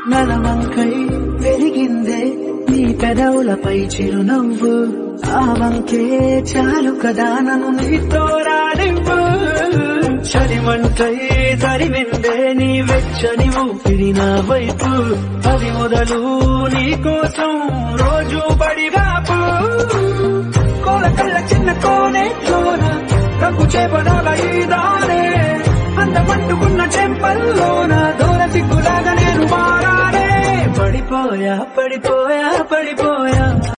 నలవంకై పెరిగిందే నీ పెదవులపై చిరునవ్వు ఆ వంకే చాలు కదా నన్ను నీతో రానివ్వు చలిమంటై తరిమిందే నీ వెచ్చని ఊపిరి నా వైపు అది మొదలు నీ కోసం రోజు బడిగాపు కోల కళ్ళ చిన్న కోనే చోర రంగు చేపడాల ఈ దారే అందమంటుకున్న చెంపల్లోన దూర సిగ్గులాగా నేను మారాడే పడిపోయా పడిపోయా పడిపోయా